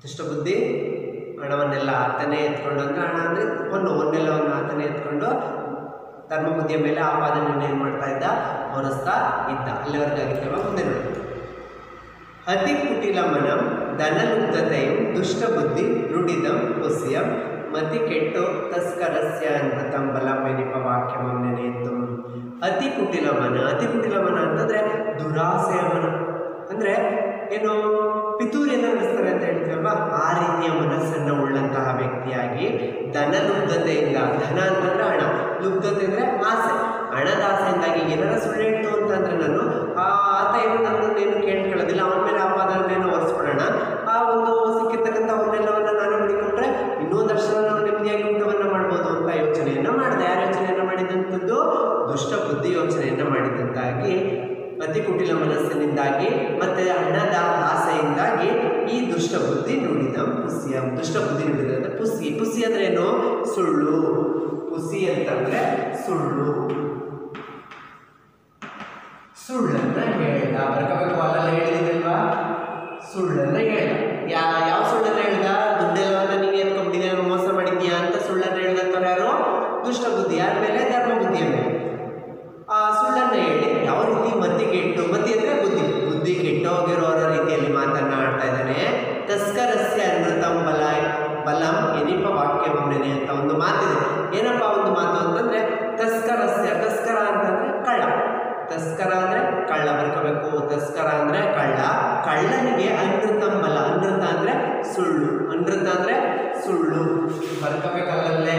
ದುಷ್ಟಬುದ್ಧಿ ಹಣವನ್ನೆಲ್ಲ ಆತನೇ ಎತ್ಕೊಂಡು ಅಂದ್ರೆ ಹಣ ಅಂದರೆ ಹೊನ್ನು ಹೊನ್ನೆಲ್ಲವನ್ನು ಆತನೇ ಎತ್ಕೊಂಡು ಧರ್ಮಬುದ್ಧಿಯ ಮೇಲೆ ಆಪಾದನೆಯನ್ನು ಏನು ಮಾಡ್ತಾ ಇದ್ದ ಹೊರಸ್ತಾ ಇದ್ದ ಅಲ್ಲಿವರೆಗಾಗಿತ್ತೇವ ಮುಂದೆ ನೋಡಿ ಅತಿ ಕುಟಿಲ ಮನಂ ಧನಲುಬ್ಧತೆಯಂ ದುಷ್ಟಬುದ್ಧಿ ನುಡಿದಂ ಪುಸ್ಯಂ ಮತಿ ಕೆಟ್ಟು ತಸ್ಕರಸ್ಯ ಅನ್ವತಂ ಬಲಂ ಎನಿಪ ವಾಕ್ಯಮಂ ನೆನೆಯಿತು ಅತಿ ಕುಟಿಲ ಮನ ಅತಿ ಕುಟಿಲ ಮನ ಅಂತಂದ್ರೆ ದುರಾಸೆಯ ಮನ ಅಂದ್ರೆ ಏನು ಪಿತೂರಿಯನ್ನು ನಡೆಸ್ತಾರೆ ಅಂತ ಹೇಳ್ತೀವಲ್ವಾ ಆ ರೀತಿಯ ಮನಸ್ಸನ್ನು ಉಳ್ಳಂತಹ ವ್ಯಕ್ತಿಯಾಗಿ ಧನ ಲುಬ್ಧತೆಯಿಂದ ಧನ ಅಂತಂದ್ರೆ ಹಣ ಲುಬ್ಧತೆ ಅಂದ್ರೆ ಆಸೆ ಹಣದ ಆಸೆಯಿಂದಾಗಿ ಏನಾರ ಸುಳ್ಳು ಹೇಳ್ತು ಅಂತಂದ್ರೆ ನಾನು ಆ ಆತ ಏನು ನನ್ನನ್ನು ಏನು ಕೇಳ್ಕೊಳ್ಳೋದಿಲ್ಲ ಅವನ ಮೇಲೆ ಆಪಾದನೆಯನ್ನು ಹೊರಿಸ್ಬಿಡೋಣ ಆ ಒಂದು ಸಿಕ್ಕಿರ್ತಕ್ಕಂಥ ಅವನ್ನೆಲ್ಲವನ್ನು ನಾನು ಮಾಡಿಕೊಂಡ್ರೆ ಇನ್ನೂ ಒಂದು ವರ್ಷ ನಾವು ನೆಮ್ಮದಿಯಾಗಿ ಊಟವನ್ನು ಮಾಡ್ಬೋದು ಅಂತ ಯೋಚನೆಯನ್ನು ಮಾಡಿದೆ ಯಾರು ಯೋಚನೆಯನ್ನು ಮಾಡಿದಂಥದ್ದು ದುಷ್ಟ ಬುದ್ಧಿ ಯೋಚನೆಯನ್ನು ಮಾಡಿದಂತಾಗಿ ಅತಿ ಕುಟಿಲ ಮನಸ್ಸಿನಿಂದಾಗಿ ಮತ್ತೆ ಹಣದ ಆಸೆಯಿಂದಾಗಿ ಈ ದುಷ್ಟ ಬುದ್ಧಿ ನುಡಿದ ಪುಸಿಯ ದುಷ್ಟ ಬುದ್ಧಿ ನುಡಿದ ಅಂದ್ರೆ ಪುಸಿ ಪುಸಿ ಅಂದ್ರೆ ಏನು ಸುಳ್ಳು ಪುಸಿ ಅಂತಂದ್ರೆ ಸುಳ್ಳು ಸುಳ್ಳನ್ನ ಹೇಳ್ದ ಬರ್ಕೋಬೇಕು ಅಲ್ಲೆಲ್ಲ ಹೇಳಿದಿಲ್ವಾ ಸುಳ್ಳನ್ನ ಹೇಳ್ದ ಯಾ ಯಾವ ಸುಳ್ಳನ್ನ ಹೇಳ್ದ ದುಡ್ಡೆಲ್ಲವನ್ನ ನೀನು ಎತ್ಕೊಂಡ್ಬಿಟ್ಟಿದ್ಯಾ ನಾನು ಮೋಸ ಮಾಡಿದ್ಯಾ ಅಂತ ಸುಳ್ಳನ್ನ ಹೇಳ್ದಂಥವ್ರು ಯಾರು ದುಷ್ಟ ಬುದ್ಧಿ ಯಾರ ಮೇಲೆ ಧರ್ಮ ಬುದ್ಧಿಯ ಮೇಲೆ ಆ ಸುಳ್ಳನ್ನ ಹೇಳಿ ಯಾವ ರೀತಿ ಮತಿ ಕೆಟ್ಟು ಮತಿ ಅಂದ್ರೆ ಬುದ್ಧಿ ಬುದ್ಧಿ ಕೆಟ್ಟೋಗಿರೋರ ರೀತಿಯಲ್ಲಿ ಮಾತನಾಡ್ತಾ ಇದ್ದಾನೆ ತಸ್ಕರಸ್ಯ ಅನೃತಂ ಬಲ ಬಲಂ ಎನಿಪ ವಾಕ್ಯವನ್ನೇನೆ ಅಂತ ಒಂದು ಮಾತಿದೆ ಏನಪ್ಪ ಒಂದು ಮಾತು ಅಂತಂದ್ರೆ ತಸ್ಕರಸ್ಯ ತಸ್ಕರ ಅಂತಂದ್ರೆ ಕಳ್ಳ ತಸ್ಕರ ಅಂದ್ರೆ ಕಳ್ಳ ಬರ್ಕೋಬೇಕು ತಸ್ಕರ ಅಂದ್ರೆ ಕಳ್ಳ ಕಳ್ಳನಿಗೆ ಅನೃತಂ ಬಲ ಅನೃತ ಅಂದ್ರೆ ಸುಳ್ಳು ಅನೃತ ಅಂದ್ರೆ ಸುಳ್ಳು ಬರ್ಕೋಬೇಕಲ್ಲೇ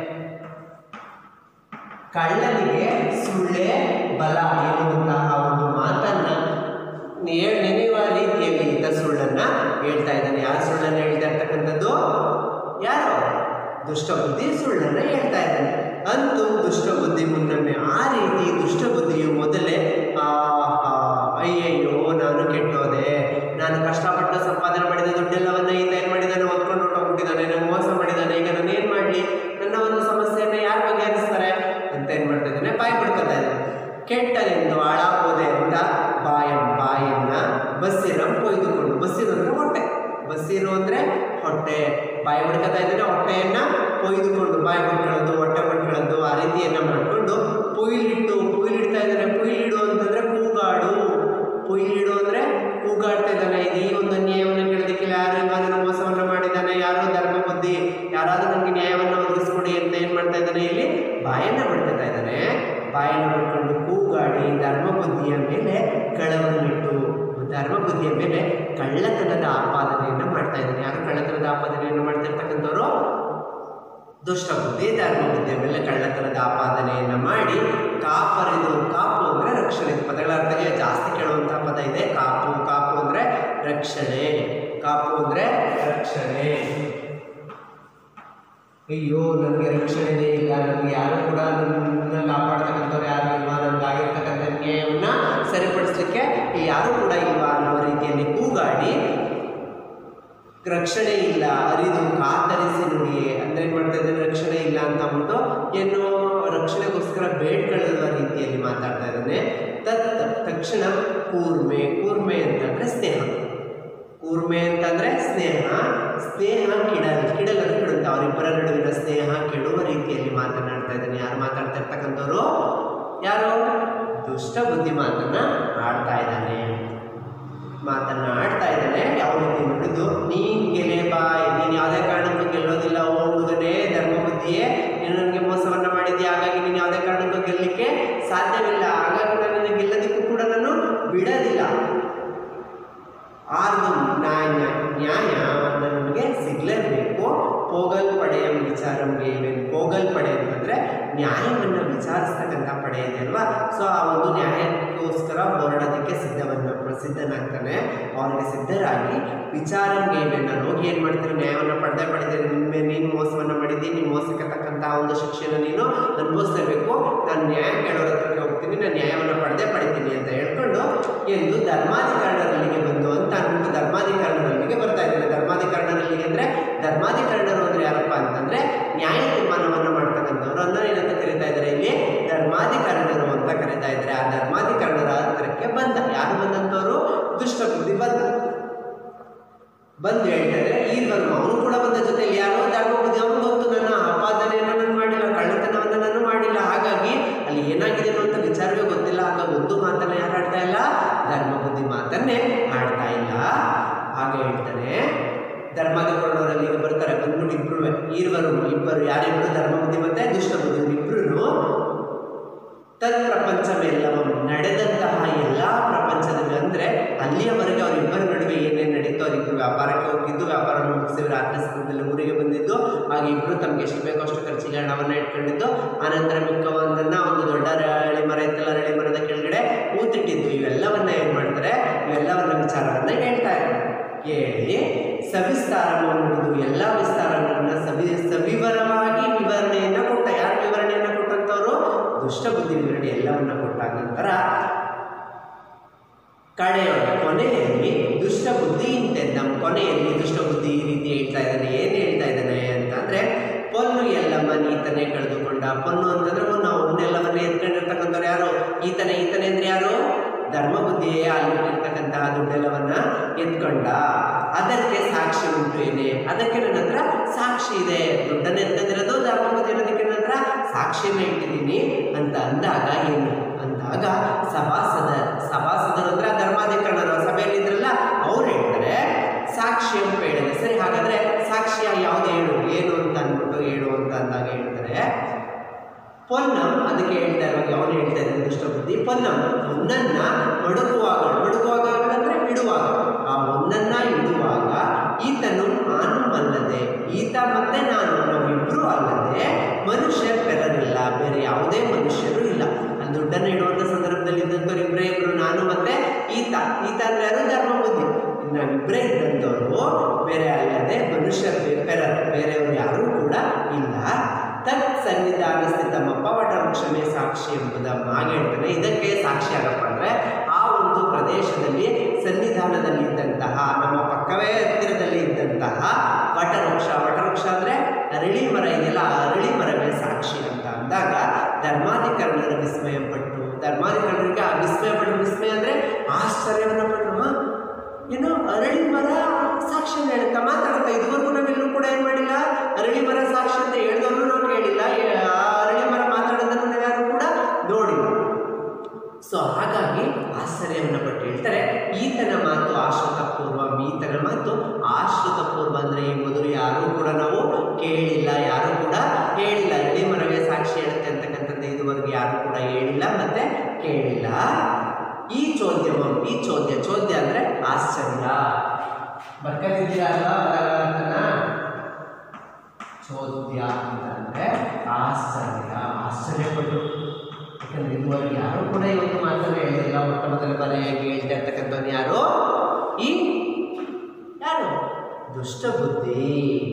ಕಳ್ಳನಿಗೆ ಸುಳ್ಳೇ ಬಲ ಎನ್ನುವಂತಹ ಒಂದು ಮಾತನ್ನ ನೇ- ನೆನೆಯುವ ರೀತಿಯಲ್ಲಿ ಈತ ಸುಳ್ಳನ್ನ ಹೇಳ್ತಾ ಇದ್ದಾನೆ ಯಾರು ಸುಳ್ಳನ್ನ ಹೇಳ್ತಾ ಇರ್ತಕ್ಕಂಥದ್ದು ಯಾರು ದುಷ್ಟ ಬುದ್ಧಿ ಸುಳ್ಳನ್ನ ಹೇಳ್ತಾ ಇದ್ದಾನೆ ಅಂತೂ ದುಷ್ಟ ಬುದ್ಧಿ ಮುನ್ನಮ್ಮೆ ಆ ರೀತಿ ದುಷ್ಟ ಬುದ್ಧಿಯು ಮೊದಲೇ ಆ ಆ, ಅಯ್ಯಯ್ಯೋ ನಾನು ಕೆಟ್ಟೋದೆ ನಾನು ಕಷ್ಟಪಟ್ಟು ಸಂಪಾದನೆ ಮಾಡಿದ ದುಡ್ಡೆಲ್ಲವನ್ನ ಈತ ಏನು ಮಾಡಿದ್ದಾನೆ ಹೊತ್ಕೊಂಡು ಹೊರಟೋಗ್ಬಿಟ್ಟಿದ್ದಾನೆ ನಾನು ಮೋಸ ಮಾಡಿದ್ದಾನೆ ಈಗ ನಾನು ಏನು ಮಾಡಲಿ ನನ್ನ ಒಂದು ಸಮಸ್ಯೆಯನ್ನು ಯಾರು ಬಗೆಹರಿಸ್ತಾರೆ ಅಂತ ಏನು ಮಾಡ್ತಾ ಇದ್ದಾನೆ ಬಾಯಿ ಬಿಡ್ಕೊತಾ ಇದ್ದಾನೆ ಕೆಟ್ಟನೆಂದು ಹಾಳಾಗೋದೆ ಅಂತ ಬಾಯ ಬಾಯನ್ನ ಬಸ್ಸಿರಂ ಕೊಯ್ದುಕೊಂಡು ಬಸ್ಸಿರು ಅಂದ್ರೆ ಹೊಟ್ಟೆ ಬಸ್ಸಿರು ಅಂದ್ರೆ ಹೊಟ್ಟೆ ಬಾಯಿ ಬಿಡ್ಕೊತಾ ಇದ್ದಾನೆ ಹೊಟ್ಟೆಯನ್ನ ಕೊಯ್ದುಕೊಂಡು ಬಾಯಿ ಬಿಡ್ಕೊಳ್ಳೋದು ಹೊಟ್ಟೆ ಬಿಡ್ಕೊಳ್ಳೋದು ಆ ರೀತಿಯನ್ನ ಮಾಡಿಕೊಂಡು ಪುಯ್ಲಿಟ್ಟು ಪುಯ್ಲಿಡ್ತಾ ಇದ್ದಾನೆ ಪುಯ್ಲಿಡು ಅಂತಂದ್ರೆ ಕೂಗಾಡು ಪುಯ್ಲಿಡು ಅಂದ್ರೆ ಕೂಗಾಡ್ತಾ ಇದ್ದಾನೆ ಇದು ಈ ಒಂದು ನ್ಯಾಯವನ್ನು ಕೇಳೋದಕ್ಕಿಲ್ಲ ಯಾರು ಇವಾಗ ನನ್ನ ಮೋಸವನ್ನು ಮಾಡಿದ್ದಾನೆ ಯಾರೋ ಧರ್ಮ ಬುದ್ಧಿ ಯಾರಾದ್ರೂ ನನಗೆ ನ್ಯಾಯವನ್ನು ಒದಗಿಸ್ಕೊಡಿ ಅಂತ ಏನು ಮಾಡ್ತಾ ಇದ್ದಾನೆ ಇಲ್ಲಿ ಬಾಯನ್ನ ಬಿಡ್ತಾ ಇದ್ದಾನೆ ಬಾಯನ್ನು ಬಿಟ್ಕೊಂಡು ಕೂಗಾಡಿ ಧರ್ಮ ಬುದ್ಧಿಯ ಮೇಲೆ ಕಳವನ್ನಿಟ್ಟು ಧರ್ಮ ಬುದ್ಧಿಯ ಮೇಲೆ ಕಳ್ಳತನದ ಆಪಾದನೆಯನ್ನು ಮಾಡ್ತಾ ಇದ್ದಾನೆ ಯಾರು ಕಳ್ಳತನದ ಆಪಾದನೆಯನ್ನು ಮಾಡ್ತಿರ್ತಕ್ಕಂಥವ್ರು ದುಷ್ಟ ಬುದ್ಧಿ ಧರ್ಮ ಬುದ್ಧಿಯ ಮೇಲೆ ಕಳ್ಳತನದ ಆಪಾದನೆಯನ್ನು ಮಾಡಿ ಕಾಪರಿದು ಕಾಪು ಅಂದರೆ ರಕ್ಷಣೆ ಇದು ಪದಗಳ ಅರ್ಥಗೆ ಜಾಸ್ತಿ ಕೇಳುವಂತಹ ಪದ ಇದೆ ಕಾಪು ಕಾಪು ಅಂದರೆ ರಕ್ಷಣೆ ಕಾಪು ಅಂದರೆ ರಕ್ಷಣೆ ಅಯ್ಯೋ ನನಗೆ ರಕ್ಷಣೆನೇ ಇಲ್ಲ ನನಗೆ ಯಾರು ಕೂಡ ನನ್ನ ಕಾಪಾಡ್ತಕ್ಕಂಥವ್ರು ಯಾರು ಇಲ್ವಾ ನನಗಾಗಿರ್ತಕ್ಕಂಥ ನ್ಯಾಯವನ್ನು ಸರಿಪಡಿಸ್ಲಿಕ್ಕೆ ಯಾರು ಕೂಡ ಇಲ್ವಾ ಅನ್ನೋ ರೀತಿಯಲ್ಲಿ ಕೂಗಾಡಿ ರಕ್ಷಣೆ ಇಲ್ಲ ಅರಿದು ಕಾತರಿಸಿ ನುಡಿಯೇ ಅಂದ್ರೆ ಏನು ಮಾಡ್ತಾ ಇದ್ದಾರೆ ರಕ್ಷಣೆ ಇಲ್ಲ ಅಂತ ಅಂದ್ಬಿಟ್ಟು ಏನು ರಕ್ಷಣೆಗೋಸ್ಕರ ಬೇಡ್ಕೊಳ್ಳುವ ರೀತಿಯಲ್ಲಿ ಮಾತಾಡ್ತಾ ಇದ್ದಾನೆ ತತ್ ತಕ್ಷಣ ಕೂರ್ಮೆ ಕೂರ್ಮೆ ಅಂತಂದ್ರೆ ಸ್ನೇಹ ಕೂರ್ಮೆ ಅಂತಂದ್ರೆ ಸ್ನೇಹ ಸ್ನೇಹ ಕಿಡಲ್ ಕಿಡಲ್ ಅಂದ್ರೆ ಕೆಡುತ್ತೆ ಅವರಿಬ್ಬರ ನಡುವಿನ ಸ್ನೇಹ ಕೆಡುವ ರೀತಿಯಲ್ಲಿ ಮಾತನಾಡ್ತಾ ಇದ್ದಾನೆ ಯಾರು ಮಾತಾಡ್ತಾ ಇರ್ತಕ್ಕಂಥವ್ರು ಯಾರು ದುಷ್ಟ ಬುದ್ಧಿ ಮಾತನ್ನ ಆಡ್ತಾ ಇದ್ದಾನೆ ಮಾತನ್ನ ಆಡ್ತಾ ಇದ್ದಾನೆ ಯಾವ ರೀತಿ ನುಡಿದು ನೀನ್ ಗೆಲೆ ಬಾಯ್ ನೀನು ಯಾವುದೇ ಕಾರಣಕ್ಕೂ ಗೆಲ್ಲೋದಿಲ್ಲ ಓ ಹುಡುಗನೇ ಧರ್ಮ ಬುದ್ಧಿಯೇ ನೀನು ನನಗೆ ಮೋಸವನ್ನ ಮಾಡಿದ್ಯಾ ಹಾಗಾಗಿ ನೀನು ಯಾವುದೇ ಕಾರಣಕ್ಕೂ ಗೆಲ್ಲಲಿಕ್ಕೆ ಸಾಧ್ಯವಿಲ್ಲ ಹಾಗಾಗಿ ನಾನು ನಿನಗೆ ಗೆಲ್ಲೋದಕ್ಕೂ ಕೂಡ ನಾನು ಬಿಡೋದಿಲ್ಲ ಆರ್ದು ನ್ಯಾಯ ನ್ಯಾಯವನ್ನು ನಮಗೆ ಸಿಗಲೇಬೇಕು ಪೋಗಲ್ಪಡೆಯ ವಿಚಾರಂಗೆ ಪೋಗಲ್ಪಡೆ ಅಂತಂದರೆ ನ್ಯಾಯವನ್ನು ವಿಚಾರಿಸ್ತಕ್ಕಂಥ ಪಡೆ ಇದೆ ಅಲ್ವಾ ಸೊ ಆ ಒಂದು ನ್ಯಾಯಕ್ಕೋಸ್ಕರ ಹೋರಾಡೋದಕ್ಕೆ ಸಿದ್ಧವನ್ನು ಸಿದ್ಧನಾಗ್ತಾನೆ ಅವನಿಗೆ ಸಿದ್ಧರಾಗಿ ವಿಚಾರಂಗೆ ನಾನು ಹೋಗಿ ಏನು ಮಾಡ್ತೀನಿ ನ್ಯಾಯವನ್ನು ಪಡೆದೇ ಪಡೆದೇನೆ ನಿನ್ನೆ ನೀನು ಮೋಸವನ್ನು ಮಾಡಿದ್ದೀನಿ ನೀನು ಮೋಸಕ್ಕೆ ತಕ್ಕಂಥ ಒಂದು ಶಿಕ್ಷೆನ ನೀನು ಅನುಭವಿಸಲೇಬೇಕು ನಾನು ನ್ಯಾಯ ಕೇಳೋರ ಹತ್ರಕ್ಕೆ ಹೋಗ್ತೀನಿ ನಾನು ನ್ಯಾಯವನ್ನು ಪಡೆದೇ ಪಡಿತೀನಿ ಅಂತ ಹೇಳ್ಕೊಂಡು ಎಂದು ಧರ್ಮಾಧಿಕಾರಣರಲ್ಲಿಗೆ ಬಂದು ಅಂತ ಅಂದ್ಬಿಟ್ಟು ಧರ್ಮಾಧಿಕಾರಣರಲ್ಲಿಗೆ ಬರ್ತಾ ಇದ್ದಾನೆ ಧರ್ಮಾಧಿಕಾರಣರಲ್ಲಿಗೆ ಅಂದರೆ ಧರ್ಮಾಧಿಕಾರಣರು ಅಂದರೆ ಯಾರಪ್ಪ ಅಂತಂದರೆ ನ್ಯಾಯ ತೀರ್ಮಾನವನ್ನು ಮಾಡ್ತಕ್ಕಂಥವ್ರು ಅನ್ನೋ ಏನಂತ ಕರೀತಾ ಇದ್ದಾರೆ ಇಲ್ಲಿ ಧರ್ಮಾಧಿಕಾರಣರು ಅಂತ ಕರೀತಾ ಇದ್ದಾರೆ ಆ ಧರ್ಮಾಧಿಕಾರಣರ ಹತ್ರಕ್ಕೆ ಬಂದ ಯಾರು ಬಂದಂಥವ್ರು ದುಷ್ಟ ಬುದ್ಧಿ ಬಂದ ಬಂದು ಹೇಳ್ತಾರೆ ಈ ದೇವರು ಅವನು ಕೂಡ ಬಂದ ಜೊತೆಯಲ್ಲಿ ಯಾರೋ ಧರ್ಮ ಬುದ್ಧಿ ಅವನು ಗೊತ್ತು ನನ್ನ ಆಪಾದನೆಯನ್ನು ನಾನು ಮಾಡಿಲ್ಲ ಕಳ್ಳತನವನ್ನು ನಾನು ಮಾಡಿಲ್ಲ ಹಾಗಾಗಿ ಅಲ್ಲಿ ಏನಾಗಿದೆ ಅನ್ನುವಂಥ ವಿಚಾರವೇ ಗೊತ್ತಿಲ್ಲ ಆಗ ಒಂದು ಮಾತನ್ನ ಯಾರು ಆಡ್ತಾ ಇಲ್ಲ ಧರ್ಮ ಬುದ್ಧಿ ಮಾತನ್ನೇ ಆಡ್ತಾ ಇಲ್ಲ ಹಾಗೆ ಹೇಳ್ತಾನೆ ಧರ್ಮಾಧಿಕರಣವರಲ್ಲಿ ಈಗ ಬರ್ತಾರೆ ಬಂದ್ಬಿಟ್ಟು ಇಬ್ರು ಇರುವರು ಇಬ್ಬರು ಯಾರಿಬ್ರು ಧರ್ಮ ಬುದ್ಧಿ ಮತ್ತೆ ದುಷ್ಟ ಬುದ್ಧಿ ಇಬ್ರು ತತ್ ಪ್ರಪಂಚವೆಲ್ಲವೂ ನಡೆದಂತಹ ಎಲ್ಲ ಪ್ರಪಂಚದಲ್ಲಿ ಅಂದರೆ ಅಲ್ಲಿಯವರೆಗೆ ಅವರಿಬ್ಬರ ನಡುವೆ ಏನೇನು ನಡೀತೋ ಅವರಿಬ್ಬರು ವ್ಯಾಪಾರಕ್ಕೆ ಹೋಗಿದ್ದು ವ್ಯಾಪಾರ ಮುಗಿಸಿ ರಾತ್ರಿ ಸಮಯದಲ್ಲಿ ಊರಿಗೆ ಬಂದಿದ್ದು ಹಾಗೆ ಇಬ್ಬರು ತಮಗೆ ಎಷ್ಟು ಬೇಕೋ ಅಷ್ಟು ಖರ್ಚಿಗೆ ಹಣವನ್ನು ಇಟ್ಕೊಂಡಿದ್ದು ಆನಂತರ ಮಿಕ್ಕವನ್ನ ಒಂದು ದೊಡ್ಡ ಅರಳಿ ಮರ ಇತ್ತಲ್ಲ ಅರಳಿ ಮರದ ಕೆಳಗಡೆ ಊತಿಟ್ಟಿದ್ದು ಇವೆಲ್ಲವನ್ನ ಏನು ಮಾಡ್ತಾರೆ ಇವೆಲ್ಲವನ್ನ ವಿಚಾರವನ್ನ ಹೇಳ್ತಾ ಇದ್ದಾರೆ ಹೇಳಿ ಸವಿಸ್ತಾರವನ್ನು ನುಡಿದು ಎಲ್ಲ ವಿಸ್ತಾರಗಳನ್ನ ಸವಿ ಸವಿವರವಾಗಿ ವಿವರಣೆಯನ್ನ ಕೊಟ್ಟ ಯಾರು ವಿವರಣೆಯನ್ನ ಕೊಟ್ಟಂತವರು ದುಷ್ಟ ಬುದ್ಧಿ ವಿವರಣೆ ಎಲ್ಲವನ್ನ ಕೊಟ್ಟಾಗ ನಂತರ ಕಡೆಯೊಳಗೆ ಕೊನೆಯಲ್ಲಿ ದುಷ್ಟ ಬುದ್ಧಿ ಇಂತೆಂದ ಕೊನೆಯಲ್ಲಿ ದುಷ್ಟ ಬುದ್ಧಿ ಈ ರೀತಿ ಹೇಳ್ತಾ ಇದ್ದಾನೆ ಏನು ಹೇಳ್ತಾ ಇದ್ದಾನೆ ಅಂತಂದ್ರೆ ಪೊನ್ನು ಎಲ್ಲಮ್ಮ ಈತನೇ ಕಳೆದುಕೊಂಡ ಪೊನ್ನು ಅಂತಂದ್ರೆ ಒಂದು ಅವನ್ನೆಲ್ಲವನ್ನ ಎತ್ಕೊಂಡಿರ್ತಕ್ಕಂಥವ್ರು ಯಾರು ಈತನೇ ಈತನೇ ಅಂದ್ರೆ ಯಾರು ಧರ್ಮ ಬುದ್ಧಿಯೇ ಅಲ್ಲಿರ್ತಕ್ಕಂತಹ ದುಡ್ಡೆಲ್ಲವನ್ನ ಎತ್ಕೊಂಡ ಅದಕ್ಕೆ ಸಾಕ್ಷಿ ಉಂಟು ಏನೇ ಅದಕ್ಕೆ ನನ್ನ ಹತ್ರ ಸಾಕ್ಷಿ ಇದೆ ದುಡ್ಡನ್ನು ಎತ್ಕೊಂಡಿರೋದು ಧರ್ಮ ಬುದ್ಧಿ ಅನ್ನೋದಕ್ಕೆ ನನ್ನ ಹತ್ರ ಸಾಕ್ಷಿಯನ್ನು ಇಟ್ಟಿದ್ದೀನಿ ಅಂತ ಅಂದಾಗ ಏನು ಅಂದಾಗ ಸಭಾಸದ ಸಭಾಸದರು ಅಂದ್ರೆ ಆ ಧರ್ಮಾಧಿಕರಣರು ಸಭೆಯಲ್ಲಿದ್ರಲ್ಲ ಅವ್ರು ಹೇಳ್ತಾರೆ ಸಾಕ್ಷಿ ಅಂತ ಹೇಳಿದ್ರೆ ಸರಿ ಹಾಗಾದ್ರೆ ಸಾಕ್ಷಿಯ ಯಾವ್ದು ಹೇಳು ಏನು ಅಂತ ಅಂದ್ಬಿಟ್ಟು ಹೇಳು ಅಂತ ಅಂದಾಗ ಹೇಳ್ತಾರೆ ಪೊನ್ನಂ ಅದಕ್ಕೆ ಹೇಳ್ತಾ ಇರುವಾಗ ಅವನು ಹೇಳ್ತಾ ಇದ್ದಾನೆ ದುಷ್ಟ ಬುದ್ಧಿ ಪೊನ್ನಂ ಹೊನ್ನನ್ನ ಮಡುಕುವಾಗ ಮಡುಕುವಾಗ ಅಂದ್ರೆ ಇಡುವಾಗ ಆ ಹೊನ್ನನ್ನ ಇಡುವಾಗ ಈತನು ನಾನು ಅಲ್ಲದೆ ಈತ ಮತ್ತೆ ನಾನು ನಾವಿಬ್ರು ಅಲ್ಲದೆ ಮನುಷ್ಯ ಪೆರರಿಲ್ಲ ಬೇರೆ ಯಾವುದೇ ಮನುಷ್ಯರು ಇಲ್ಲ ಅಲ್ಲಿ ದುಡ್ಡನ್ನು ಇಡುವಂಥ ಸಂದರ್ಭದಲ್ಲಿ ಇದ್ದಂಥವ್ರು ಇಬ್ಬರೇ ಇಬ್ರು ನಾನು ಮತ್ತೆ ಈತ ಈತ ಅಂದ್ರೆ ಯಾರು ಧರ್ಮ ಬುದ್ಧಿ ನಾವಿಬ್ಬರೇ ಇದ್ದಂಥವ್ರು ಬೇರೆ ಅಲ್ಲದೆ ಮನುಷ್ಯ ಪೆರ ಬೇರೆಯವರು ಯಾರೂ ಕೂಡ ಇಲ್ಲ ತತ್ ಸನ್ನಿಧಾನ ಸ್ಥಿತಮ ಪವಟ ವೃಕ್ಷಮೇ ಸಾಕ್ಷಿ ಎಂಬುದ ಹಾಗೆ ಹೇಳ್ತಾನೆ ಇದಕ್ಕೆ ಸಾಕ್ಷಿ ಆಗಪ್ಪ ಅಂದರೆ ಆ ಒಂದು ಪ್ರದೇಶದಲ್ಲಿ ಸನ್ನಿಧಾನದಲ್ಲಿ ಇದ್ದಂತಹ ನಮ್ಮ ಪಕ್ಕವೇ ಹತ್ತಿರದಲ್ಲಿ ಇದ್ದಂತಹ ವಟವೃಕ್ಷ ವಟವೃಕ್ಷ ಅಂದರೆ ಅರಳಿ ಮರ ಇದೆಯಲ್ಲ ಆ ಅರಳಿ ಮರವೇ ಸಾಕ್ಷಿ ಅಂತ ಅಂದಾಗ ಧರ್ಮಾಧಿಕರಣರ ವಿಸ್ಮಯ ಪಟ್ಟು ಧರ್ಮಾಧಿಕರಣರಿಗೆ ಆ ವಿಸ್ಮಯ ಪಟ್ಟು ವಿಸ್ಮಯ ಅಂದರೆ ಆಶ್ಚರ್ಯವನ್ನು ಪಟ್ಟು "ಹ? ಏನು ಅರಳಿ ಮರ ಸಾಕ್ಷಿ ಅಂತ ಹೇಳುತ್ತಾ ಮಾತಾಡುತ್ತಾ ಇದುವರೆಗೂ ನಾವೆಲ್ಲೂ ಕೂಡ ಏನು ಮಾಡಿಲ್ಲ ಅರಳಿ ಮರ ಸಾಕ್ಷಿ ಅಂತ ಹೇಳಿದವರು ನಾವು ಕೇಳಿಲ್ಲ ಏ- ಆ ಅರಳಿ ಮರ ಮಾತಾಡೋದನ್ನು ನಾವ್ಯಾರು ಕೂಡ ನೋಡಿಲ್ಲ ಸೊ ಹಾಗಾಗಿ ಆಶ್ಚರ್ಯವನ್ನು ಪಟ್ಟು ಹೇಳ್ತಾರೆ ಈತನ ಮಾತು ಆಶ್ರಿತ ಪೂರ್ವ ಈತನ ಮಾತು ಆಶ್ರಿತ ಪೂರ್ವ ಅಂದರೆ ಈ ಮೊದಲು ಯಾರೂ ಕೂಡ ನಾವು ಕೇಳಿಲ್ಲ ಯಾರೂ ಕೂಡ ಹೇಳಿಲ್ಲ ಎಳೆ ಮರವೇ ಸಾಕ್ಷಿ ಹೇಳುತ್ತೆ ಅಂತಕ್ಕಂಥದ್ದು ಇದುವರೆಗೂ ಯಾರೂ ಕೂಡ ಹೇಳಿಲ್ಲ ಮತ್ತೆ ಕೇಳಿಲ್ಲ ಈ ಚೋದ್ಯಮ ಈ ಚೋದ್ಯ ಚೋದ್ಯ ಅಂದರೆ ಆಶ್ಚರ್ಯ ಬರ್ಕತ್ತಿದ್ದೀರಲ್ಲ ಬರಗಾಲತನ ಚೋದ್ಯ ಅಂತಂದ್ರೆ ಆಶ್ಚರ್ಯ ಆಶ್ಚರ್ಯಪಟ್ಟು ಯಾಕಂದ್ರೆ ಇದುವರೆಗೆ ಯಾರು ಕೂಡ ಇವತ್ತು ಮಾತನ್ನು ಹೇಳಿಲ್ಲ ಮೊಟ್ಟ ಮೊದಲ ಬಾರಿಯಾಗಿ ಹೇಳ್ತಾ ಇರ್ತಕ್ಕಂಥವ್ನು ಯಾರು ಈ ಯಾರು ದುಷ್ಟ ಬುದ್ಧಿ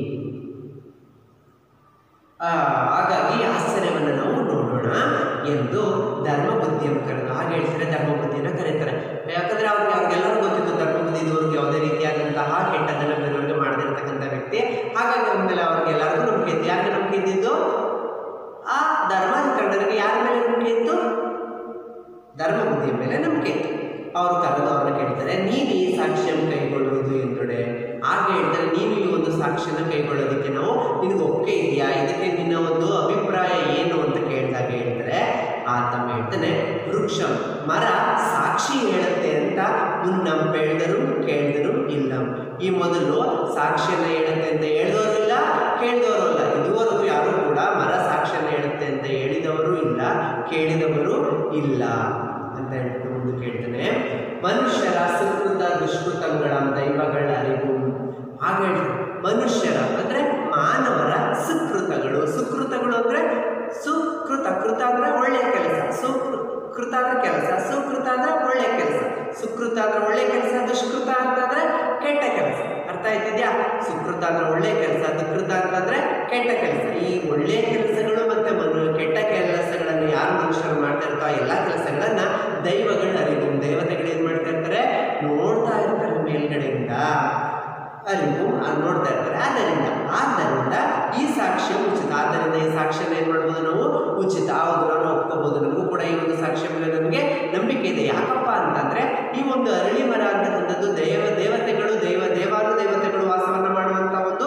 ಆ, ಹಾಗಾಗಿ ಆಶ್ಚರ್ಯವನ್ನು ನಾವು ನೋಡೋಣ ಎಂದು ಧರ್ಮ ಬುದ್ಧಿಯನ್ನು ಕರೆದು ಹಾಗೆ ಹೇಳ್ತಾರೆ ಧರ್ಮ ಬುದ್ಧಿಯನ್ನು ಕರೀತಾರೆ ಯಾಕಂದ್ರೆ ಅವ್ರಿಗೆ ಅವ್ರಿಗೆಲ್ಲರೂ ಗೊತ್ತಿತ್ತು ಧರ್ಮ ಬುದ್ಧಿ ಇದುವರೆಗೆ ಯಾವುದೇ ರೀತಿಯಾದಂತಹ ಕೆಟ್ಟದನ್ನು ಬೇರೆಯವ್ರಿಗೆ ಮಾಡದಿರ್ತಕ್ಕಂಥ ವ್ಯಕ್ತಿ ಹಾಗಾಗಿ ಅವ್ರ ಮೇಲೆ ಅವ್ರಿಗೆಲ್ಲರಿಗೂ ನಂಬಿಕೆ ಇತ್ತು ಯಾರಿಗೆ ನಂಬಿಕೆ ಇದ್ದಿದ್ದು ಆ ಧರ್ಮಾಧಿಕರಣರಿಗೆ ಯಾರ ಮೇಲೆ ನಂಬಿಕೆ ಇತ್ತು ಧರ್ಮ ಬುದ್ಧಿಯ ಮೇಲೆ ನಂಬಿಕೆ ಇತ್ತು ಅವರು ಕರೆದು ಅವ್ರನ್ನ ಕೇಳ್ತಾರೆ ನೀನು ಈ ಸಾಕ್ಷ್ಯವನ್ನು ಕೈಗೊಳ್ಳುವುದು ಎಂದೊಡೆ ಹಾಗೆ ಹೇಳ್ತಾರೆ ನೀವು ಈ ಒಂದು ಸಾಕ್ಷ್ಯನ ಕೈಗೊಳ್ಳೋದಕ್ಕೆ ನಾವು ನಿನಗೆ ಒಪ್ಪಿಗೆ ಇದೆಯಾ ಇದಕ್ಕೆ ನಿನ್ನ ಒಂದು ಅಭಿಪ್ರಾಯ ಏನು ಅಂತ ಕೇಳಿದಾಗ ಹೇಳ್ತಾರೆ ಆತಮ್ಮ ಹೇಳ್ತಾನೆ ವೃಕ್ಷ ಮರ ಸಾಕ್ಷಿ ಹೇಳುತ್ತೆ ಅಂತ ಮುನ್ನಂ ಬೆಳೆದರು ಕೇಳಿದರು ಇಲ್ಲ ಈ ಮೊದಲು ಸಾಕ್ಷಿಯನ್ನ ಹೇಳುತ್ತೆ ಅಂತ ಹೇಳಿದವರು ಇಲ್ಲ ಕೇಳಿದವರು ಇಲ್ಲ ಇದುವರೆಗೂ ಯಾರು ಕೂಡ ಮರ ಸಾಕ್ಷಿಯನ್ನ ಹೇಳುತ್ತೆ ಅಂತ ಹೇಳಿದವರು ಇಲ್ಲ ಕೇಳಿದವರು ಇಲ್ಲ ಅಂತ ಹೇಳ್ಬಿಟ್ಟು ಮುಂದೆ ಕೇಳ್ತಾನೆ ಮನುಷ್ಯರ ಸುಕೃತ ದುಷ್ಕೃತಗಳ ದೈವಗಳ ಅರಿವು ಹಾಗೆ ಹೇಳ್ತಾರೆ ಮನುಷ್ಯರ ಅಂದ್ರೆ ಮಾನವರ ಸುಕೃತಗಳು ಸುಕೃತಗಳು ಅಂದ್ರೆ ಸುಕೃತ ಕೃತ ಅಂದ್ರೆ ಒಳ್ಳೆಯ ಕೆಲಸ ಸುಕೃ ಕೃತ ಅಂದ್ರೆ ಕೆಲಸ ಸುಕೃತ ಅಂದ್ರೆ ಒಳ್ಳೆಯ ಕೆಲಸ ಸುಕೃತ ಅಂದ್ರೆ ಒಳ್ಳೆಯ ಕೆಲಸ ದುಷ್ಕೃತ ಅಂತಂದ್ರೆ ಕೆಟ್ಟ ಕೆಲಸ ಅರ್ಥ ಆಯ್ತಿದ್ಯಾ ಸುಕೃತ ಅಂದ್ರೆ ಒಳ್ಳೆಯ ಕೆಲಸ ದುಷ್ಕೃತ ಅಂತಂದ್ರೆ ಕೆಟ್ಟ ಕೆಲಸ ಈ ಒಳ್ಳೆಯ ಕೆಲಸಗಳು ಮತ್ತೆ ಮನು ಕೆಟ್ಟ ಕೆಲಸಗಳನ್ನು ಯಾರು ಮನುಷ್ಯರು ಮಾಡ್ತಾ ಇರ್ತಾರೋ ಆ ಎಲ್ಲ ಕೆಲಸಗಳನ್ನ ದೈವಗಳ ಅರಿವು ದೇವತೆಗಳು ಏನ್ ಮಾಡ್ತಾ ಇರ್ತಾರೆ ನೋಡ್ತಾ ಇರ್ತಾರೆ ಮೇಲ್ಗಡೆಯಿಂದ ಅರಿವು ಆ ನೋಡ್ತಾ ಇರ್ತಾರೆ ಆದ್ದರಿಂದ ಆದ್ದರಿಂದ ಈ ಸಾಕ್ಷ್ಯ ಉಚಿತ ಆದ್ದರಿಂದ ಈ ಸಾಕ್ಷ್ಯನ ಏನು ಮಾಡ್ಬೋದು ನಾವು ಉಚಿತ ಹೌದು ನಾನು ಒಪ್ಕೋಬೋದು ನಮಗೂ ಕೂಡ ಈ ಒಂದು ಸಾಕ್ಷ್ಯ ಮೇಲೆ ನಮಗೆ ನಂಬಿಕೆ ಇದೆ ಯಾಕಪ್ಪ ಅಂತಂದ್ರೆ ಈ ಒಂದು ಅರಳಿ ಮರ ಅಂತಕ್ಕಂಥದ್ದು ದೇವ ದೇವತೆಗಳು ದೈವ ದೇವಾನು ದೇವತೆಗಳು ವಾಸವನ್ನ ಮಾಡುವಂಥ ಒಂದು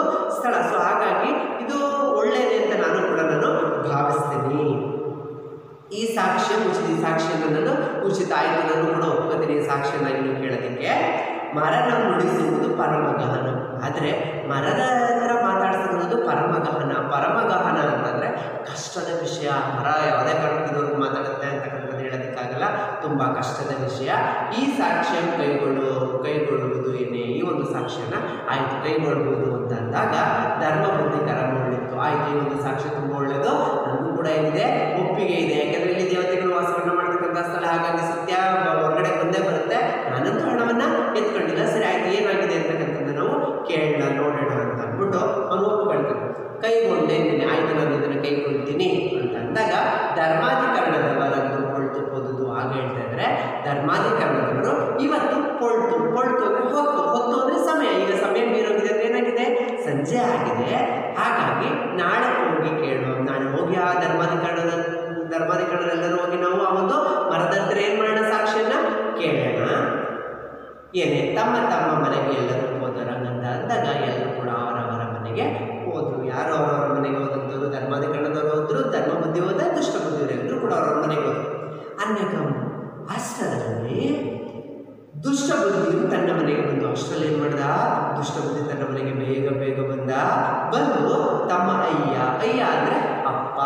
ನುಡಿಸುವುದು ಪರಮಗಹನ ಆದರೆ ಮರದ ಹತ್ರ ಮಾತಾಡ್ಸೋದು ಪರಮಗಹನ ಪರಮಗಹನ ಅಂತಂದರೆ ಕಷ್ಟದ ವಿಷಯ ಮರ ಯಾವುದೇ ಕಾರಣಕ್ಕೆ ಇದುವರೆಗೂ ಮಾತಾಡುತ್ತೆ ಅಂತಕ್ಕಂಥದ್ದು ಹೇಳೋದಕ್ಕಾಗಲ್ಲ ತುಂಬ ಕಷ್ಟದ ವಿಷಯ ಈ ಸಾಕ್ಷ್ಯ ಕೈಗೊಳ್ಳು ಕೈಗೊಳ್ಳುವುದು ಏನೇ ಈ ಒಂದು ಸಾಕ್ಷ್ಯನ ಆಯ್ತು ಕೈಗೊಳ್ಳುವುದು ಅಂತ ಅಂದಾಗ ಧರ್ಮ ಬುದ್ಧಿ ಕರಮೊಳ್ಳಿತ್ತು ಆಯ್ತು ಈ ಒಂದು ಸಾಕ್ಷ್ಯ ತುಂಬ ಒಳ್ಳೆಯದು ನನಗೂ ಕೂಡ ಏನಿದೆ ಒಪ್ಪಿಗೆ ಇದೆ ಯಾಕಂದರೆ ಇಲ್ಲಿ ದೇವತೆಗಳು ವಾಸವನ್ನು ಮಾಡ್ತಕ್ಕಂಥ ಸ್ಥಳ ಹಾಗಾಗಿ ಸತ್ಯ ಹೊರಗಡೆ ಬಂದೇ ಬರುತ್ತೆ ನಾನಂತೂ ಹಣವನ್ನ ಎತ್ಕೊಂಡಿಲ್ಲ ಸರಿ ಆಯ್ತು ಏನಾಗಿದೆ ಅಂತಕ್ಕಂಥದ್ದು ನಾವು ಕೇಳೋಣ ನೋಡೋಣ ಅಂತ ಅಂದ್ಬಿಟ್ಟು ಅವನು ಒಪ್ಕೊಳ್ತಾನೆ ಕೈಗೊಂಡೆ ನೀನು ಆಯ್ತು ನಾನು ಇದನ್ನು ಕೈಗೊಳ್ತೀನಿ ಅಂತ ಅಂದಾಗ ಧರ್ಮಾಧಿಕರಣದವರಂದು ಪೊಳ್ತು ಪೊದುದು ಆಗ ಹೇಳ್ತಾ ಇದ್ದಾರೆ ಧರ್ಮಾಧಿಕರಣದವರು ಇವತ್ತು ಪೊಳ್ತು ಪೊಳ್ತು ಅಂದ್ರೆ ಹೊತ್ತು ಹೊತ್ತು ಅಂದ್ರೆ ಸಮಯ ಈಗ ಸಮಯ ಮೀರೋಗಿದೆ ಅಂದ್ರೆ ಏನಾಗಿದೆ ಸಂಜೆ ಆಗಿದೆ ಹಾಗಾಗಿ ನಾಳೆ ಹೋಗಿ ಕೇಳು ನಾಳೆ ಹೋಗಿ ಆ ಧರ್ಮಾಧಿಕರಣದ ಧರ್ಮಾಧಿಕರಣರೆಲ್ಲರೂ ಹೋಗಿ ನಾವು ಆ ಒಂದು ಮರದ ಹತ್ರ ಏನ್ ಮಾಡೋಣ ಸಾಕ್ಷಿಯನ್ನ ಕೇಳೋಣ ಏನೇ ತಮ್ಮ ತಮ್ಮ ಮನೆಗೆ ಎಲ್ಲರೂ ಹೋದರ ಅಂತ ಅಂದಾಗ ಎಲ್ಲರೂ ಕೂಡ ಅವರವರ ಮನೆಗೆ ಹೋದ್ರು ಯಾರು ಅವರವರ ಮನೆಗೆ ಹೋದಂಥವ್ರು ಧರ್ಮಾಧಿಕರಣದವರು ಹೋದ್ರು ಧರ್ಮ ಬುದ್ಧಿ ಹೋದ ದುಷ್ಟ ಬುದ್ಧಿಯವರೆಲ್ಲರೂ ಕೂಡ ಅವರವರ ಮನೆಗೆ ಹೋದ್ರು ಅನೇಕ ಅಷ್ಟರಲ್ಲಿ ದುಷ್ಟ ಬುದ್ಧಿಯು ತನ್ನ ಮನೆಗೆ ಬಂದು ಅಷ್ಟರಲ್ಲಿ ಏನು ಮಾಡ್ದ ದುಷ್ಟ ಬುದ್ಧಿ ತನ್ನ ಮನೆಗೆ ಬೇಗ ಬೇಗ ಬಂದ ಬಂದು ತಮ್ಮ ಅಯ್ಯ ಅಯ್ಯ ಅಂದ್ರೆ ಅಪ್ಪ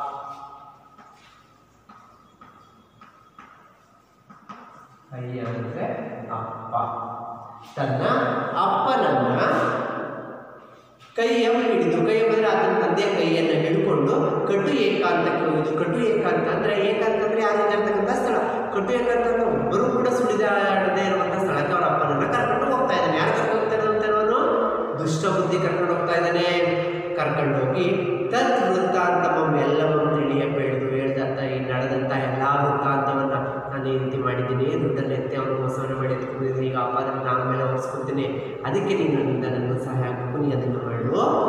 ಅಯ್ಯ ಅಂದ್ರೆ ಅಪ್ಪ ತನ್ನ ಅಪ್ಪನನ್ನ ಕೈಯ ಹಿಡಿದು ಕೈ ಬಂದ್ರೆ ಆತನ ತಂದೆಯ ಕೈಯನ್ನು ಹಿಡ್ಕೊಂಡು ಕಟ್ಟು ಏಕಾಂತಕ್ಕೆ ಹೋಗಿದ್ದು ಕಟ್ಟು ಏಕಾಂತ ಅಂದ್ರೆ ಏಕಾಂತ ಅಂದ್ರೆ ಯಾರು ಇರ್ತಕ್ಕಂಥ ಸ್ಥಳ ಕಟ್ಟು ಏಕಾಂತ ಅಂದ್ರೆ ಒಬ್ಬರು ಕೂಡ ಸುಳಿದಾಡದೇ ಇರುವಂಥ ಸ್ಥಳಕ್ಕೆ ಅವರ ಅಪ್ಪನನ್ನ ಕರ್ಕೊಂಡು ಹೋಗ್ತಾ ಇದ್ದಾನೆ ಯಾರು ಕರ್ಕೊಂಡು ಹೋಗ್ತಾ ಇದ್ದಾನೆ ಅವನು ದುಷ್ಟ ಬುದ್ಧಿ ಕರ್ಕೊಂಡು ಹೋಗ್ತಾ ಇದ್ದಾನೆ ಕರ್ಕೊಂಡು ಹೋಗಿ ತತ್ ವೃತ್ತಾಂತಮಂ ಎಲ್ಲವೂ ತಿಳಿಯ ಬೆಳೆದು ಹೇಳ್ದಂತ ಈ ನಡೆದಂಥ ಎಲ್ಲ ವೃತ್ತಾಂತವನ್ನ ನಾನು ಈ ರೀತಿ ಮಾಡಿದ್ದೀನಿ ದುಡ್ಡನ್ನು ಎತ್ತಿ ಅವನು ಮೋಸವನ್ನು ಮಾಡಿ ಎತ್ಕೊಂಡಿದ್ದೀನಿ ಈಗ ಅಪಾದನೆ ನಾನು ಮೇಲೆ ಹೊರಿಸ್ಕೊಳ್ತೀನಿ ಅದಕ್ಕೆ ನೀನು ನನ್ನಿಂದ ನನಗೂ ಸಹಾಯ ಆಗಬೇಕು ನೀ ಅದನ್ನು ಮಾಡು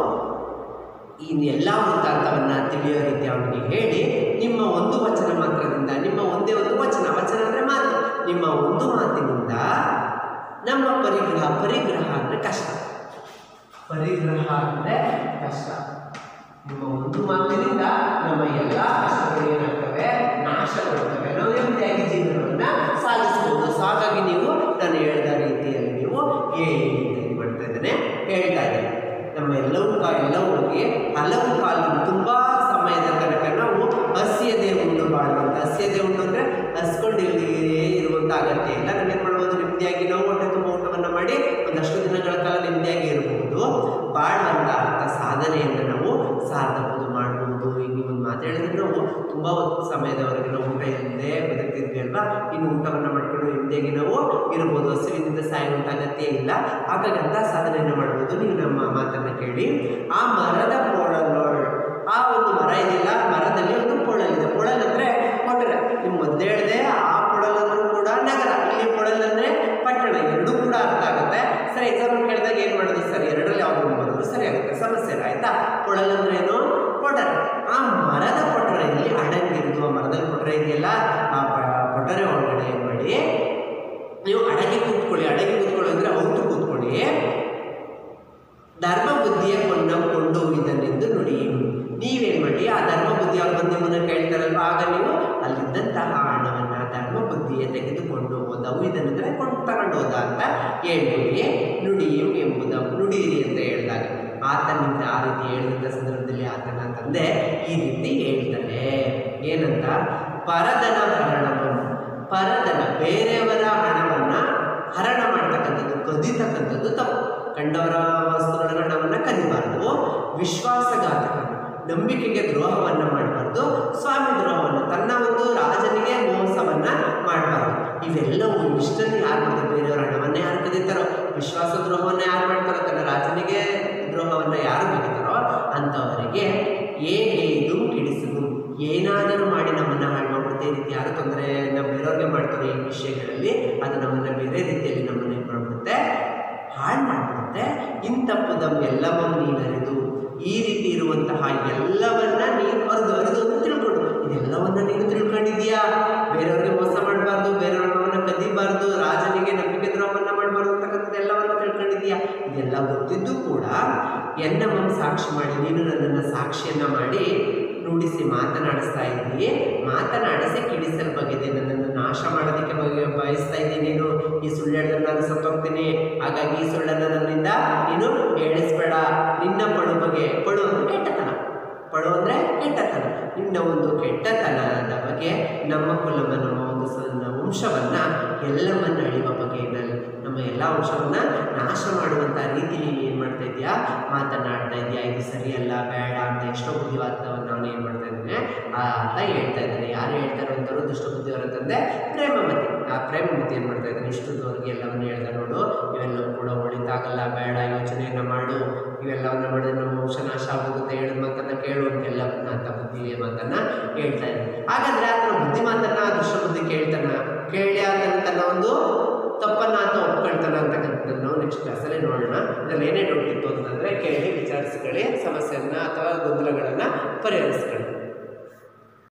ಈ ಎಲ್ಲ ವೃತ್ತಾಂತವನ್ನ ತಿಳಿಯೋ ರೀತಿ ಅವನಿಗೆ ಹೇಳಿ ನಿಮ್ಮ ಒಂದು ವಚನ ಮಾತ್ರದಿಂದ ನಿಮ್ಮ ಒಂದೇ ಒಂದು ವಚನ ವಚನ ಅಂದರೆ ಮಾತು ನಿಮ್ಮ ಒಂದು ಮಾತಿನಿಂದ ನಮ್ಮ ಪರಿಗ್ರಹ ಪರಿಗ್ರಹ ಅಂದರೆ ಕಷ್ಟ ಪರಿಗ್ರಹ ಅಂದರೆ ಕಷ್ಟ ನಿಮ್ಮ ಒಂದು ಮಾತಿನಿಂದ ನಮ್ಮ ಎಲ್ಲ ಕಷ್ಟಗಳು ಏನಾಗ್ತವೆ ನಾಶಗೊಳ್ತವೆ ನಾವು ನೆಮ್ಮದಿಯಾಗಿ ಜೀವನವನ್ನ ಸಾಗಿಸಬಹುದು ಸೊ ಹಾಗಾಗಿ ನೀವು ನಾನು ಹೇಳಿದ ರೀತಿಯಲ್ಲಿ ನೀವು ಹೇಳಿ ಅಂತ ಏನ್ ಮಾಡ್ತಾ ಇದ್ದೇನೆ ಹೇಳ್ತಾ ಇದ್ದೇನೆ ನಮ್ಮ ಎಲ್ಲವೂ ಕಾ ಎಲ್ಲವರಿಗೆ ಹಲವು ಕಾಲ ತುಂಬ ಸಮಯದ ತನಕ ನಾವು ಹಸಿಯದೆ ಉಂಡು ಬಾಳುವಂತ ಹಸಿಯದೆ ಉಂಡು ಅಂದರೆ ಹಸ್ಕೊಂಡು ಇಲ್ಲಿ ಇರುವಂಥ ಅಗತ್ಯ ಇಲ್ಲ ನಾವೇನು ಮಾಡ್ಬೋದು ನೆಮ್ಮದಿಯಾಗಿ ನಾವು ಹೊಟ್ಟೆ ತುಂಬ ಊಟವನ್ನು ಮಾಡಿ ಒಂದಷ್ಟು ದಿನಗಳ ಕಾಲ ನೆಮ್ಮದಿಯಾಗಿ ಇರಬಹುದು ಬಾಳುವಂಥ ಅರ್ಥ ಸಾಧನೆಯನ್ನು ನಾವು ಸಾರ್ಥಕದು ಮಾಡಬಹುದು ಈಗ ನೀವು ಒಂದು ಮಾತು ಹೇಳಿದ್ರೆ ನಾವು ತುಂಬ ಹೊತ್ತು ಸಮಯದವರೆಗೆ ನಾವು ಊಟ ಇಲ್ಲದೆ ಬದುಕ್ತಿದ್ವಿ ಅಲ್ವಾ ಇನ್ನು ಊಟವನ್ನು ಮಾಡ್ಕೊಂಡು ನೆಮ್ಮದಿಯಾಗಿ ನಾವು ಇರ್ಬೋದು ಹಸಿವಿನಿಂದ ಸಾಯುವಂಥ ಅಗತ್ಯ ಇಲ್ಲ ಹಾಗಾಗಿ ಅಂಥ ಸಾಧನೆಯನ್ನು ಮಾಡ್ಬೋದು ನೀವು ನಮ್ಮ ಮಾತನ್ನು ಕೇಳಿ ಆ ಮರದ ಪೋಳಲ್ಲೋಳ್ ಆ ಒಂದು ಮರ ಇದೆಯಲ್ಲ ಮರದಲ್ಲಿ ಒಂದು ಪೊಳಲಿದೆ ಪೊಳಲ್ ಅಂದರೆ ಕೊಟ್ಟರೆ ನಿಮ್ಮ ಮೊದಲು ಹೇಳಿದೆ ಆ ಪೊಳಲಂದ್ರೂ ಕೂಡ ನಗರ ಇಲ್ಲಿ ಪೊಳಲ್ ಅಂದರೆ ಪಟ್ಟಣ ಎರಡೂ ಕೂಡ ಅರ್ಥ ಆಗುತ್ತೆ ಸರಿ ಎಕ್ಸಾಮ್ ಕೇಳಿದಾಗ ಏನು ಮಾಡೋದು ಸರಿ ಎರಡರಲ್ಲಿ ಯಾವುದು ಬರೋದು ಸರಿ ಆಗುತ್ತೆ ಸಮಸ್ಯೆ ಇಲ್ಲ ಆಯ್ತಾ ಪೊಳಲ್ ಅಂದ್ರೆ ಏನು ಕೊಟರೆ ಆ ಮರದ ಕೊಟರೆಯಲ್ಲಿ ಅಡಂಗಿರುವುದು ಆ ಮರದಲ್ಲಿ ಕೊಟರೆ ಇದೆಯಲ್ಲ ಆ ಪ- ಕೊಟರೆ ಒಳಗಡೆ ಏನು ಮಾಡಿ ನೀವು ಅಡಗಿ ಕೂತ್ಕೊಳ್ಳಿ ಅಡಗಿ ಕೂತ್ಕೊಳ್ಳಿ ಅಂದರೆ ಔತು ಕೂತ್ಕೊಳ್ಳಿ ಧರ್ಮ ಬುದ್ಧಿಯ ಕೊಂಡ ಕೊಂಡು ಇದನ್ನೆಂದು ನುಡಿ ನೀವೇನ್ ಮಾಡಿ ಆ ಧರ್ಮ ಬುದ್ಧಿ ಅವ್ರು ಬಂದು ನಿಮ್ಮನ್ನ ಕೇಳ್ತಾರಲ್ವ ಆಗ ನೀವು ಅಲ್ಲಿದ್ದಂತಹ ಹಣವನ್ನ ಧರ್ಮ ಬುದ್ಧಿಯ ತೆಗೆದುಕೊಂಡು ಹೋದವು ಇದನ್ನೆಂದ್ರೆ ಕೊಂಡು ತಗೊಂಡು ಹೋದ ಅಂತ ಹೇಳ್ಬಿಡಿ ನುಡಿಯಂ ಎಂಬುದ ನುಡಿಯಿರಿ ಅಂತ ಹೇಳಿದಾಗ ಆತನಿಂದ ಆ ರೀತಿ ಹೇಳಿದಂಥ ಸಂದರ್ಭದಲ್ಲಿ ಆತನ ತಂದೆ ಈ ರೀತಿ ಹೇಳ್ತಾನೆ ಏನಂತ ಪರದನ ಹರಣವನ್ನು ಪರದನ ಬೇರೆಯವರ ಹಣವನ್ನ ಹರಣ ಮಾಡ್ತಕ್ಕಂಥದ್ದು ಕದಿತಕ್ಕಂಥದ್ದು ತಪ್ಪು ಕಂಡವರ ವಸ್ತುಗಳ ಹಣವನ್ನು ಕದಿಬಾರ್ದು ವಿಶ್ವಾಸಘಾತಕ ನಂಬಿಕೆಗೆ ದ್ರೋಹವನ್ನು ಮಾಡಬಾರ್ದು ಸ್ವಾಮಿ ದ್ರೋಹವನ್ನು ತನ್ನ ಒಂದು ರಾಜನಿಗೆ ಮೋಸವನ್ನ ಮಾಡಬಾರ್ದು ಇವೆಲ್ಲವೂ ಇಷ್ಟನ್ನು ಯಾರು ಮಾಡ್ತಾರೆ ಬೇರೆಯವರ ಹಣವನ್ನೇ ಯಾರು ಕದೀತಾರೋ ವಿಶ್ವಾಸ ದ್ರೋಹವನ್ನು ಯಾರು ಮಾಡ್ತಾರೋ ತನ್ನ ರಾಜನಿಗೆ ದ್ರೋಹವನ್ನು ಯಾರು ಬಗೆತಾರೋ ಅಂಥವರಿಗೆ ಹೇಗೆ ಇದು ಕಿಡಿಸುವುದು ಏನಾದರೂ ಮಾಡಿ ನಮ್ಮನ್ನು ಹಾಳು ಮಾಡ್ಬಿಡುತ್ತೆ ಈ ರೀತಿ ಯಾರು ತೊಂದರೆ ನಾವು ಬೇರೆಯವ್ರಿಗೆ ಮಾಡ್ತಾರೋ ಈ ವಿಷಯಗಳಲ್ಲಿ ಅದು ನಮ್ಮನ್ನು ಬೇರೆ ರೀತಿಯಲ್ಲಿ ನಮ್ಮನ್ನು ಏನು ಮಾಡ್ಬಿಡುತ್ತೆ ಹಾಳು ಮಾಡಿಬಿಡುತ್ತೆ ಇಂತಪ್ಪುದಂ ಎಲ್ಲವನ್ನು ನೀನು ಅರಿದು ಈ ರೀತಿ ಇರುವಂತಹ ಎಲ್ಲವನ್ನ ನೀನು ಅರಿದು ಅರಿದು ಅಂತ ತಿಳ್ಕೊಂಡು ಇದೆಲ್ಲವನ್ನ ನೀನು ತಿಳ್ಕೊಂಡಿದೀಯಾ ಬೇರೆಯವ್ರಿಗೆ ಮೋಸ ಮಾಡಬಾರ್ದು ಬೇರೆಯವ್ರನ್ನ ಕದಿಬಾರ್ದು ರಾಜನಿಗೆ ನಂಬಿಕೆ ದ್ರೋಹವನ್ನ ಮಾಡಬಾರ್ದು ಅಂತಕ್ಕಂಥದ್ದು ಎಲ್ಲವನ್ನ ತಿಳ್ಕೊಂಡಿದೀಯಾ ಇದೆಲ್ಲ ಗೊತ್ತಿದ್ದು ಕೂಡ ಎನ್ನವನ್ನು ಸಾಕ್ಷಿ ಮಾಡಿ ನೀನು ನನ್ನನ್ನು ಸಾಕ್ಷಿಯನ್ನ ಮಾಡಿ ನುಡಿಸಿ ಮಾತನಾಡಿಸ್ತಾ ಇದ್ದೀ ಮಾತನಾಡಿಸಿ ಕಿಡಿಸಲು ಬಗೆದೆ ನನ್ನನ್ನು ನಾಶ ಮಾಡೋದಕ್ಕೆ ಬಗೆ ಬಯಸ್ತಾ ಇದ್ದೀನಿ ನೀನು ಈ ಸುಳ್ಳು ಹೇಳಿದ್ರೆ ನಾನು ಸತ್ತೋಗ್ತೀನಿ ಹಾಗಾಗಿ ಈ ಸುಳ್ಳನ್ನು ನನ್ನಿಂದ ನೀನು ಹೇಳಿಸ್ಬೇಡ ನಿನ್ನ ಪಳು ಬಗ್ಗೆ ಪಳು ಅಂದ್ರೆ ಕೆಟ್ಟತನ ಪಳು ಅಂದರೆ ಕೆಟ್ಟತನ ನಿನ್ನ ಒಂದು ಕೆಟ್ಟತನದ ಬಗ್ಗೆ ನಮ್ಮ ಕುಲಮ ನಮ್ಮ ಒಂದು ಸಣ್ಣ ವಂಶವನ್ನು ಎಲ್ಲವನ್ನ ಅಳಿಯುವ ಬಗೆಯಲ್ಲಿ ನಮ್ಮ ಎಲ್ಲ ವಂಶವನ್ನು ನಾಶ ಮಾಡುವಂಥ ರೀತಿ ನೀನು ಏನು ಮಾಡ್ತಾ ಇದೆಯಾ ಮಾತನಾಡ್ತಾ ಇದೆಯಾ ಇದು ಸರಿಯಲ್ಲ ಬೇಡ ಅಂತ ಎಷ್ಟೋ ಬುದ್ಧಿವಾದವನ್ನು ಅವನು ಏನು ಮಾಡ್ತಾ ಇದ್ದಾನೆ ಆ ಅಂತ ಹೇಳ್ತಾ ಇದ್ದಾನೆ ಯಾರು ಹೇಳ್ತಾರೆ ಅಂತಾರೋ ದುಷ್ಟ ಬುದ್ಧಿಯವರು ಅಂತಂದರೆ ಪ್ರೇಮಮತಿ ಆ ಪ್ರೇಮಮತಿ ಏನು ಮಾಡ್ತಾ ಇದ್ದಾನೆ ಇಷ್ಟದವರೆಗೆ ಎಲ್ಲವನ್ನು ಹೇಳ್ತಾ ನೋಡು ಇವೆಲ್ಲವೂ ಕೂಡ ಒಳಿತಾಗಲ್ಲ ಬೇಡ ಯೋಚನೆಯನ್ನು ಮಾಡು ಇವೆಲ್ಲವನ್ನ ಮಾಡಿದ್ರೆ ನಮ್ಮ ವಂಶ ನಾಶ ಆಗೋಗುತ್ತೆ ಹೇಳಿದ ಮಾತನ್ನ ಕೇಳು ಅಂತ ಎಲ್ಲವನ್ನ ಅಂತ ಬುದ್ಧಿಯ ಮಾತನ್ನ ಹೇಳ್ತಾ ಇದ್ದಾನೆ ಹಾಗಾದ್ರೆ ಆತನ ಬುದ್ಧಿ ಮಾತನ್ನ ದುಷ್ಟ ಬುದ್ಧಿ ಕೇಳ್ತಾನ ಕೇಳಿ ಆತನ ತನ್ನ ಒಂದು ತಪ್ಪನ್ನ ಆತ ಒಪ್ಕೊಳ್ತಾನ ಅಂತಕ್ಕಂಥದ್ದನ್ನು ನಾವು ನೆಕ್ಸ್ಟ್ ಕ್ಲಾಸಲ್ಲಿ ನೋಡೋಣ ಇದ್ರಲ್ಲಿ ಏನೇ ಡೌಟ್ ಇತ್ತು ಅಂತಂದರೆ ಕೇಳಿ ವಿಚಾರಿಸ್ಕೊಳ್ಳಿ ಸಮಸ್ಯೆಯನ್ನ ಅಥವಾ ಗೊಂದಲಗಳನ್ನು ಪರಿಹರಿಸ್ಕೊಳ್ಳಿ